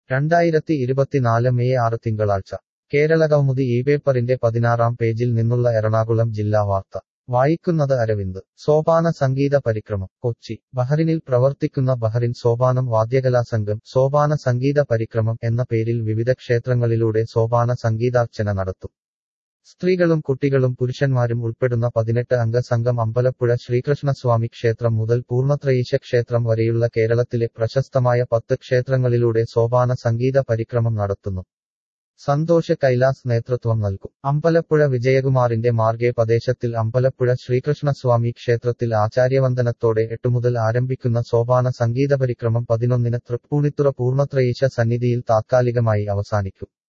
രണ്ടായിരത്തി ഇരുപത്തിനാല് മെയ് ആറ് തിങ്കളാഴ്ച കേരളകൗമുദി ഈ പേപ്പറിന്റെ പതിനാറാം പേജിൽ നിന്നുള്ള എറണാകുളം ജില്ലാ വാർത്ത വായിക്കുന്നത് അരവിന്ദ് സോപാന സംഗീത പരിക്രമം കൊച്ചി ബഹറിനിൽ പ്രവർത്തിക്കുന്ന ബഹറിൻ സോപാനം വാദ്യകലാ സംഘം സോപാന സംഗീത പരിക്രമം എന്ന പേരിൽ വിവിധ ക്ഷേത്രങ്ങളിലൂടെ സോപാന സംഗീതാർച്ചന നടത്തും സ്ത്രീകളും കുട്ടികളും പുരുഷന്മാരും ഉൾപ്പെടുന്ന പതിനെട്ട് അംഗ സംഘം അമ്പലപ്പുഴ ശ്രീകൃഷ്ണസ്വാമി ക്ഷേത്രം മുതൽ പൂർണ്ണത്രയീശ ക്ഷേത്രം വരെയുള്ള കേരളത്തിലെ പ്രശസ്തമായ പത്ത് ക്ഷേത്രങ്ങളിലൂടെ സോപാന സംഗീത പരിക്രമം നടത്തുന്നു സന്തോഷ് കൈലാസ് നേതൃത്വം നൽകും അമ്പലപ്പുഴ വിജയകുമാറിന്റെ മാർഗേ പ്രദേശത്തിൽ അമ്പലപ്പുഴ ശ്രീകൃഷ്ണസ്വാമി ക്ഷേത്രത്തിൽ ആചാര്യവന്ദനത്തോടെ എട്ടുമുതൽ ആരംഭിക്കുന്ന സോപാന സംഗീത പരിക്രമം പതിനൊന്നിന് തൃപ്പൂണിത്തുറ പൂർണ്ണത്രയീശ സന്നിധിയിൽ താത്കാലികമായി അവസാനിക്കും